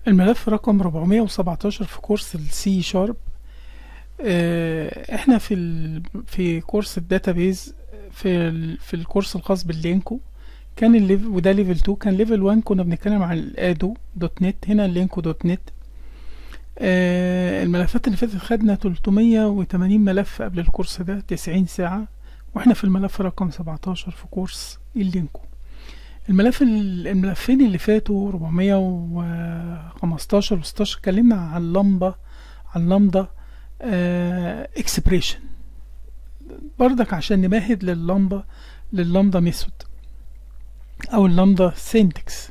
الملف رقم 417 في كورس السي شارب احنا في ال... في كورس الداتابيز في ال... في الكورس الخاص باللينكو كان الليفل وده ليفل 2 كان ليفل 1 كنا بنتكلم عن الادو دوت نت هنا اللينكو دوت نت آه الملفات اللي فاتت خدنا 380 ملف قبل الكورس ده 90 ساعة واحنا في الملف رقم 17 في كورس اللينكو الملف الملفين اللي فاتوا 415 و 16 اتكلمنا عن اللمبة عن لمبة اكسبريشن بردك عشان نمهد لللمبة لللمبة ميثود او اللمبة سينتكس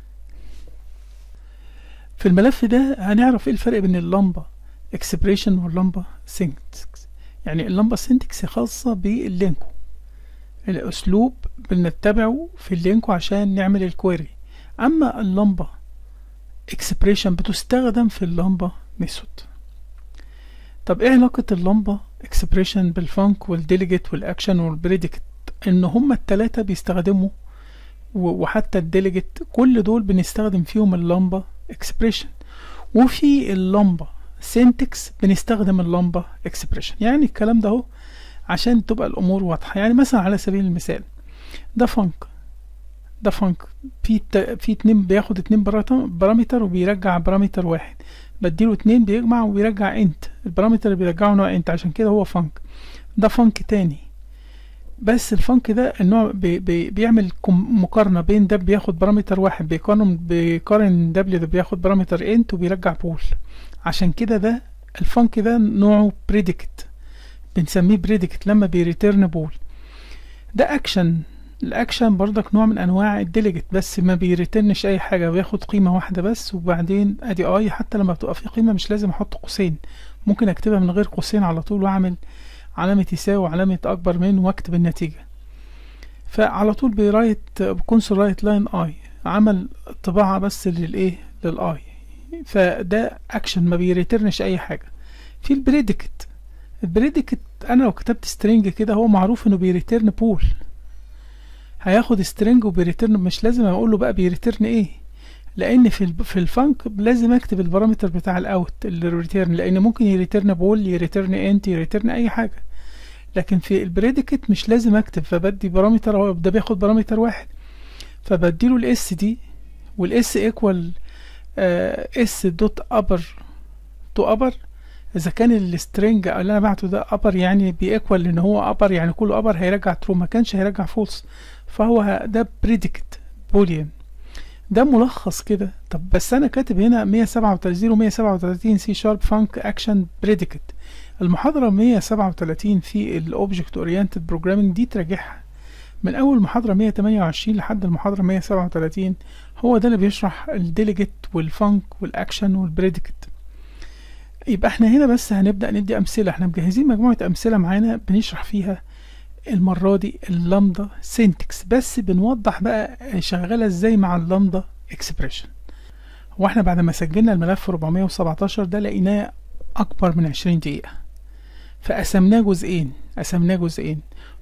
في الملف ده هنعرف ايه الفرق بين اللمبة اكسبريشن واللمبة سينتكس يعني اللمبة سينتكس خاصة باللينكو الاسلوب بنتبعه في اللينكو عشان نعمل الكويري اما اللمبة اكسبريشن بتستخدم في اللمبة ميثود طب ايه علاقة اللمبة اكسبريشن بالفانك والديليجيت والاكشن والبريديكت ان هما التلاتة بيستخدموا وحتى الديليجيت كل دول بنستخدم فيهم اللمبة اكسبريشن وفي اللمبة سينتكس بنستخدم اللمبة اكسبريشن يعني الكلام ده اهو عشان تبقى الامور واضحة يعني مثلا على سبيل المثال ده فانك ده فانك في في اتنين بياخد اتنين بارامتر وبيرجع بارامتر واحد بديله اتنين بيجمع وبيرجع انت البارامتر اللي بيرجعه نوع انت عشان كده هو فانك ده فانك تاني بس الفانك ده النوع بي بي بيعمل مقارنة بين ده بياخد بارامتر واحد بيقارن بيقارن دبليو ده بياخد بارامتر انت وبيرجع بول عشان كده ده الفانك ده نوعه بريديكت بنسميه بريديكت لما بيريتيرن بول ده اكشن الاكشن برضك نوع من انواع الديليجيت بس ما بيريترنش اي حاجه بياخد قيمه واحده بس وبعدين ادي اي حتى لما بتبقى في قيمه مش لازم احط قوسين ممكن اكتبها من غير قوسين على طول واعمل علامه يساوي وعلامه اكبر من واكتب النتيجه فعلى طول بيرايت بكونسول رايت لاين اي عمل طباعه بس للايه للاي فده اكشن ما بيريترنش اي حاجه في البريديكت البريديكت انا لو كتبت سترينج كده هو معروف انه بيريترن بول هياخد سترينج وبيريترن مش لازم اقول له بقى بيريترن ايه لان في في الفانك لازم اكتب البارامتر بتاع الاوت الريتيرن لان ممكن يريترن بول يريترن انت يريترن اي حاجه لكن في البريديكت مش لازم اكتب فبدي بارامتر ده بياخد بارامتر واحد فبديله الاس دي والاس ايكوال اس دوت ابر تو ابر اذا كان السترنج اللي انا بعته ده ابر يعني بيكوال ان هو ابر يعني كله ابر هيرجع ترو ما كانش هيرجع فولس فهو ده بريديكت بوليان ده ملخص كده طب بس انا كاتب هنا 137 و 137 سي شارب فانك اكشن بريديكت المحاضرة 137 في الاوبجكت اورينتد بروجرامينج دي تراجعها من اول محاضرة 128 لحد المحاضرة 137 هو ده اللي بيشرح الديليجيت والفانك والاكشن والبريديكت يبقى احنا هنا بس هنبدأ ندي أمثلة احنا مجهزين مجموعة أمثلة معانا بنشرح فيها المرة دي اللامدا سينتكس بس بنوضح بقى شغالة ازاي مع اللامدا اكسبريشن هو احنا بعد ما سجلنا الملف 417 ده لقيناه أكبر من 20 دقيقة فقسمناه جزئين قسمناه جزئين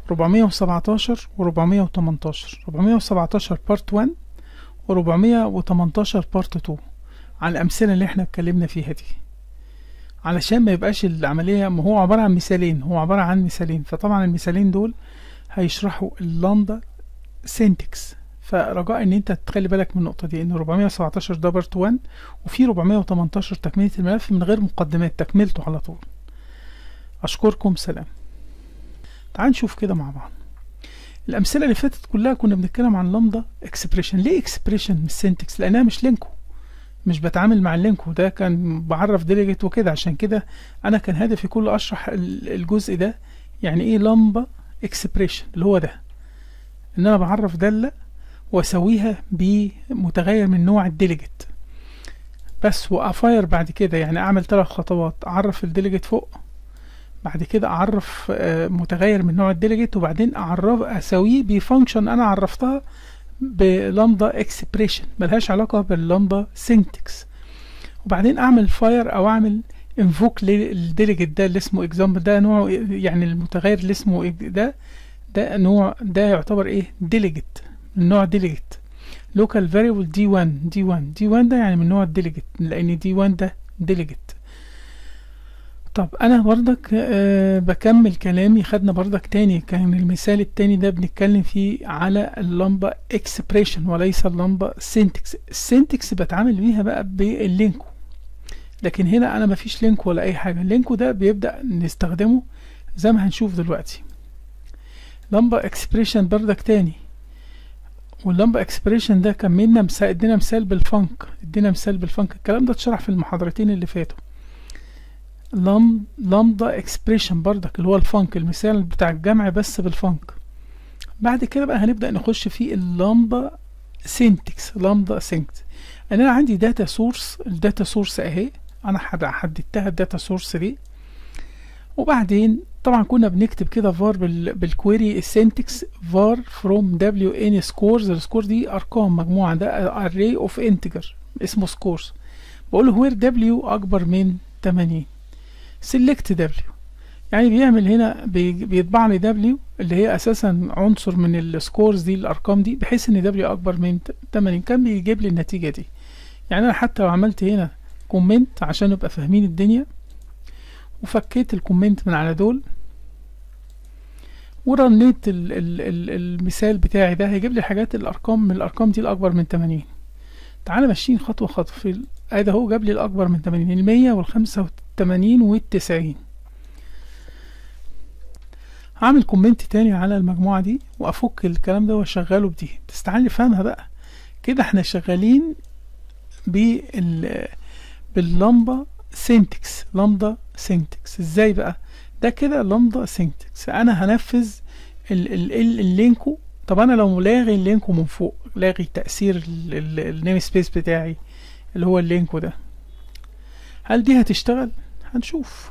417 و 418 417 بارت 1 و 418 بارت 2 على الأمثلة اللي احنا اتكلمنا فيها دي علشان ما يبقاش العملية ما هو عبارة عن مثالين هو عبارة عن مثالين فطبعا المثالين دول هيشرحوا اللامدا سينتكس فرجاء ان انت تخلي بالك من النقطة دي ان 417 ده بارت 1 وفي 418 تكملة الملف من غير مقدمات تكملته على طول اشكركم سلام تعال نشوف كده مع بعض الامثلة اللي فاتت كلها كنا بنتكلم عن لامدا اكسبريشن ليه اكسبريشن مش سينتكس لانها مش لينكو مش بتعامل مع اللينك وده كان بعرف ديليجيت وكده عشان كده انا كان هدفي كله اشرح الجزء ده يعني ايه لمبة اكسبريشن اللي هو ده ان انا بعرف دالة واسويها بمتغير من نوع الديليجيت بس وافاير بعد كده يعني اعمل ثلاث خطوات اعرف الديليجيت فوق بعد كده اعرف متغير من نوع الديليجيت وبعدين اعرف اسويه بفانكشن انا عرفتها بلامدا اكسبريشن ملهاش علاقة باللامدا سينتكس وبعدين اعمل فاير او اعمل انفوك للديليجيت ده اللي اسمه اكزامبل ده نوع يعني المتغير اللي اسمه ده ده نوع ده يعتبر ايه ديليجيت من نوع ديليجيت local variable d1 d1 d1 ده يعني من نوع الديليجيت لان d1 ده ديليجيت طب انا برضك أه بكمل كلامي خدنا برضك تاني كان المثال التاني ده بنتكلم فيه على اللمبة اكسبريشن وليس اللمبة سينتكس السينتكس بتعامل بيها بقى باللينكو لكن هنا انا مفيش لينكو ولا اي حاجة اللينكو ده بيبدأ نستخدمه زي ما هنشوف دلوقتي لمبة اكسبريشن برضك تاني واللمبة اكسبريشن ده كملنا مثال ادينا مثال بالفانك ادينا مثال بالفانك الكلام ده اتشرح في المحاضرتين اللي فاتوا لم لامدا اكسبريشن برضك اللي هو الفانك المثال بتاع الجمع بس بالفانك بعد كده بقى هنبدأ نخش في اللامدا سينتكس لامدا سينتكس انا عندي داتا سورس الداتا سورس اهي انا حددتها الداتا سورس دي وبعدين طبعا كنا بنكتب كده فار بالكويري السينتكس فار فروم دبليو ان سكورز السكور دي ارقام مجموعه ده array اوف انتجر اسمه سكورز بقول له وير دبليو اكبر من 80 سيلكت دبليو يعني بيعمل هنا بيطبع لي دبليو اللي هي اساسا عنصر من السكورز دي الارقام دي بحيث ان دبليو اكبر من 80 كان بيجيب لي النتيجه دي يعني انا حتى لو عملت هنا كومنت عشان نبقى فاهمين الدنيا وفكيت الكومنت من على دول ورنيت ال ال ال المثال بتاعي ده هيجيب لي حاجات الارقام من الارقام دي الاكبر من 80 تعالى ماشيين خطوه خطوه في ادي اهو جاب لي الاكبر من 80 ال 100 وال 85 وال 90 هعمل كومنت تاني على المجموعه دي وافك الكلام ده واشغله بدي بس تعالى نفهمها بقى كده احنا شغالين بال باللمبه سينتكس لامدا سينتكس ازاي بقى ده كده لامدا سينتكس انا هنفذ ال ال ال اللينكو طب انا لو لاغي اللينكو من فوق لاغي تاثير النيم سبيس بتاعي اللي هو اللينكو ده هل دي هتشتغل هنشوف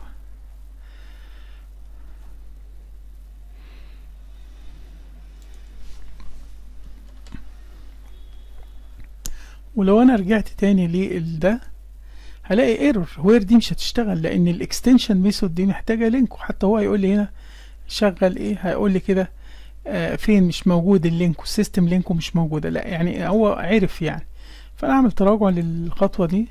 ولو انا رجعت تاني لده هلاقي ايرور وير دي مش هتشتغل لان الاكستنشن ميثود دي محتاجه لينك وحتى هو هيقول لي هنا شغل ايه هيقول لي كده آه فين مش موجود اللينك والسيستم لينكو مش موجوده لا يعني هو عرف يعني فانا اعمل تراجع للخطوه دي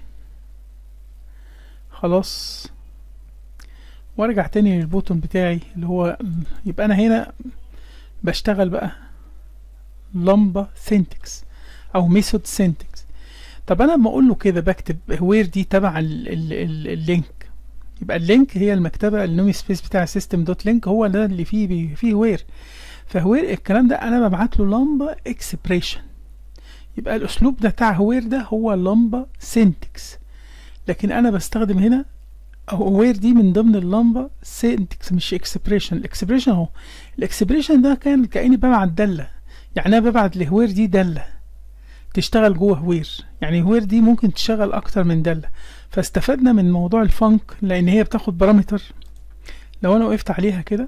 خلاص وارجع تاني للبوتون بتاعي اللي هو يبقى انا هنا بشتغل بقى لمبه سينتكس او ميثود سينتكس طب انا لما اقول له كده بكتب وير دي تبع ال ال ال اللينك يبقى اللينك هي المكتبه النومي سبيس بتاع سيستم دوت لينك هو ده اللي فيه بي فيه وير فوير الكلام ده انا ببعت له لمبه اكسبريشن يبقى الاسلوب ده بتاع وير ده هو لمبه سينتكس لكن انا بستخدم هنا وير دي من ضمن اللمبه سينتكس مش اكسبريشن الاكسبريشن اهو الاكسبريشن ده كان كاني ببعت داله يعني انا ببعت لهوير دي داله تشتغل جوه هوير يعني هوير دي ممكن تشتغل اكتر من داله فاستفدنا من موضوع الفانك لان هي بتاخد بارامتر لو انا وقفت عليها كده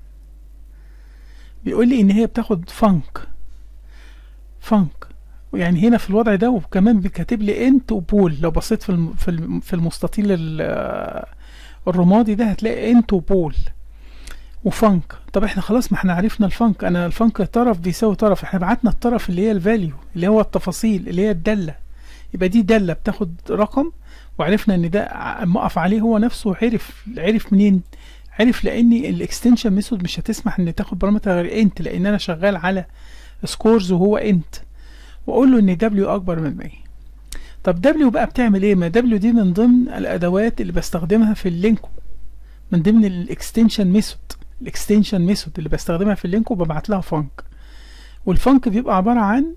بيقول لي ان هي بتاخد فانك فانك يعني هنا في الوضع ده وكمان كاتب لي انت وبول لو بصيت في الم في الم في المستطيل الرمادي ده هتلاقي انت وبول وفانك طب احنا خلاص ما احنا عرفنا الفانك انا الفانك طرف بيساوي طرف احنا بعتنا الطرف اللي هي الفاليو اللي هو التفاصيل اللي هي الداله يبقى دي داله بتاخد رقم وعرفنا ان ده مقف عليه هو نفسه عرف عرف منين عرف لان الاكستنشن ميثود مش هتسمح ان تاخد بارامتر غير انت لان انا شغال على سكورز وهو انت واقول له ان دبليو اكبر من 100 طب دبليو بقى بتعمل ايه ما دبليو دي من ضمن الادوات اللي بستخدمها في اللينكو من ضمن الاكستنشن ميثود الاكستنشن ميثود اللي بستخدمها في اللينكو ببعت لها فانك والفانك بيبقى عباره عن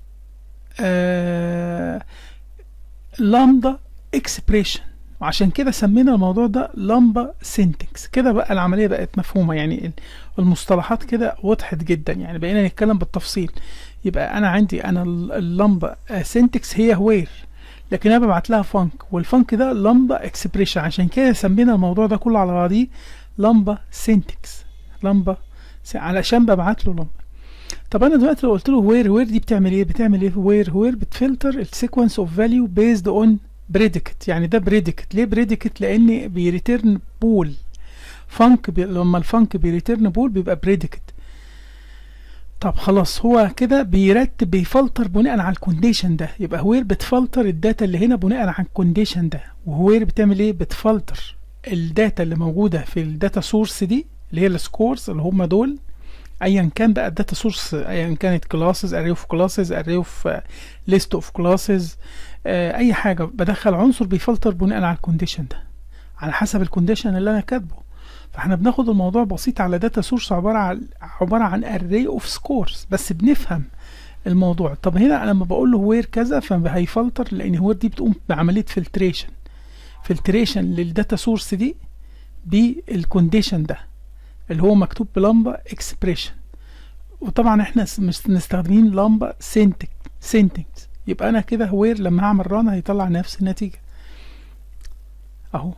آه لامدا اكسبريشن وعشان كده سمينا الموضوع ده لامبا سينتكس كده بقى العمليه بقت مفهومه يعني المصطلحات كده وضحت جدا يعني بقينا نتكلم بالتفصيل يبقى انا عندي انا اللامبا سينتكس هي وير لكن انا ببعت لها فانك والفانك ده لامبا اكسبريشن عشان كده سمينا الموضوع ده كله على بعضيه لامبا سينتكس لامبا علشان ببعت له لامبا طب انا دلوقتي لو قلت له وير وير دي بتعمل ايه بتعمل ايه وير وير بتفلتر السيكونس اوف فاليو بيزد اون بريديكت يعني ده بريديكت ليه بريديكت لان بيريتيرن بول فانك بي لما الفانك بيريتيرن بول بيبقى بريديكت طب خلاص هو كده بيرتب بيفلتر بناء على الكونديشن ده يبقى هوير بتفلتر الداتا اللي هنا بناء على الكونديشن ده وهوير بتعمل ايه بتفلتر الداتا اللي موجوده في الداتا سورس دي اللي هي السكورز اللي هم دول ايا كان بقى الداتا سورس ايا كانت كلاسز اري اوف كلاسز اري اوف ليست اوف كلاسز اي حاجه بدخل عنصر بيفلتر بناء على الكونديشن ده على حسب الكونديشن اللي انا كاتبه فاحنا بناخد الموضوع بسيط على داتا سورس عباره عن عباره عن اري اوف سكورز بس بنفهم الموضوع طب هنا انا لما بقول له وير كذا فهيفلتر لان وير دي بتقوم بعمليه فلتريشن فلتريشن للداتا سورس دي بالكونديشن ده اللي هو مكتوب بلمبه اكسبريشن وطبعا احنا مش مستخدمين لمبه سينتك سينتكس يبقى انا كده وير لما هعمل ران هيطلع نفس النتيجه اهو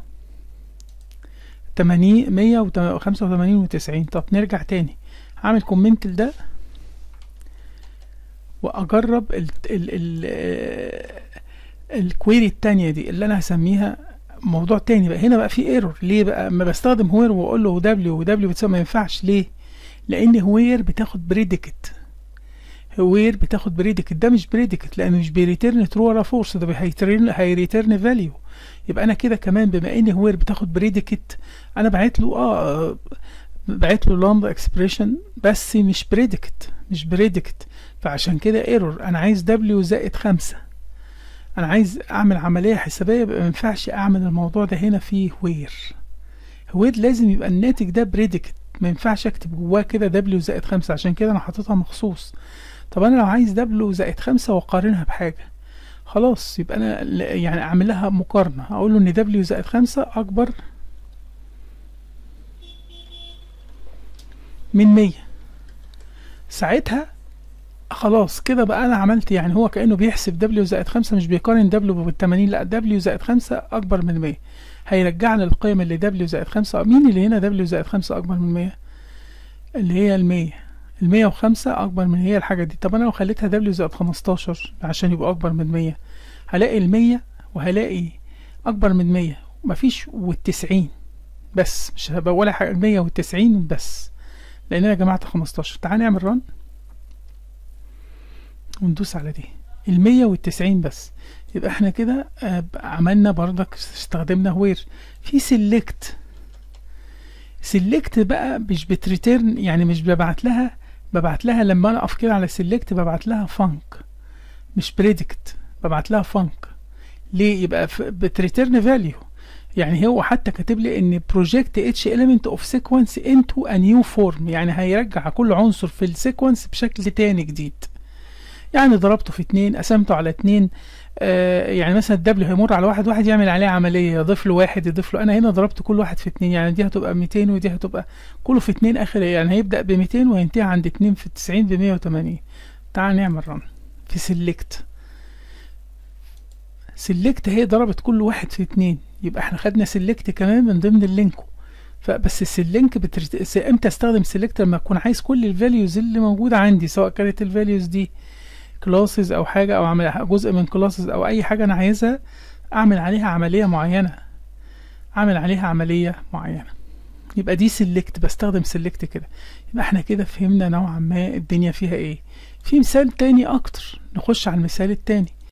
80 185 و90 طب نرجع تاني هعمل كومنت لده واجرب ال ال ال الكويري التانية دي اللي انا هسميها موضوع تاني بقى هنا بقى في ايرور ليه بقى اما بستخدم هوير واقول له دبليو ودبليو بتساوي ما ينفعش ليه لان هوير بتاخد بريديكت هوير بتاخد بريديكت ده مش بريديكت لانه مش بيريتيرن ترو ولا فورس ده هيريتيرن هيريتيرن فاليو يبقى انا كده كمان بما ان هوير بتاخد بريديكت انا بعت له اه بعت له لامدا اكسبريشن بس مش بريديكت مش بريديكت فعشان كده ايرور انا عايز دبليو زائد خمسة انا عايز اعمل عملية حسابية يبقى ما ينفعش اعمل الموضوع ده هنا في وير وير لازم يبقى الناتج ده بريديكت ما ينفعش اكتب جواه كده دبليو زائد خمسة عشان كده انا حاططها مخصوص طب انا لو عايز دبليو زائد خمسة واقارنها بحاجة خلاص يبقى انا يعني اعمل لها مقارنة اقول له ان دبليو زائد خمسة اكبر من مية ساعتها خلاص كده بقى انا عملت يعني هو كانه بيحسب دبليو زائد خمسة مش بيقارن دبليو بالتمانين لا دبليو زائد خمسة اكبر من مية هيرجعنا للقيم اللي دبليو زائد خمسة مين اللي هنا دبليو زائد خمسة اكبر من مية اللي هي المية المية وخمسة اكبر من هي الحاجة دي طب انا لو خليتها دبليو زائد خمستاشر عشان يبقى اكبر من مية هلاقي المية وهلاقي اكبر من مية مفيش والتسعين بس مش هبقى ولا حاجة المية والتسعين بس لان انا جمعت خمستاشر تعال نعمل رن وندوس على دي المية والتسعين بس يبقى احنا كده آه عملنا بردك استخدمنا وير في سيلكت سيلكت بقى مش بتريتيرن يعني مش ببعت لها ببعت لها لما انا اقف كده على سيلكت ببعت لها فانك مش بريدكت ببعت لها فانك ليه يبقى بتريتيرن فاليو يعني هو حتى كاتب لي ان بروجكت اتش element اوف سيكونس انتو ا نيو فورم يعني هيرجع كل عنصر في السيكونس بشكل تاني جديد يعني ضربته في اتنين قسمته على اتنين آه يعني مثلا الدبليو هيمر على واحد واحد يعمل عليه عملية يضيف له واحد يضيف له انا هنا ضربت كل واحد في اتنين يعني دي هتبقى ميتين ودي هتبقى كله في اتنين اخر يعني هيبدأ بميتين وينتهي عند اتنين في التسعين بمية وتمانين تعال نعمل رن في سيلكت سيلكت هي ضربت كل واحد في اتنين يبقى احنا خدنا سيلكت كمان من ضمن اللينكو فبس السلينك بترت... امتى استخدم سيلكت لما اكون عايز كل الفاليوز اللي موجوده عندي سواء كانت الفاليوز دي كلاسز او حاجه او اعمل جزء من كلاسز او اي حاجه انا عايزها اعمل عليها عمليه معينه اعمل عليها عمليه معينه يبقى دي سيلكت بستخدم سيلكت كده يبقى احنا كده فهمنا نوعا ما الدنيا فيها ايه في مثال تاني اكتر نخش على المثال التاني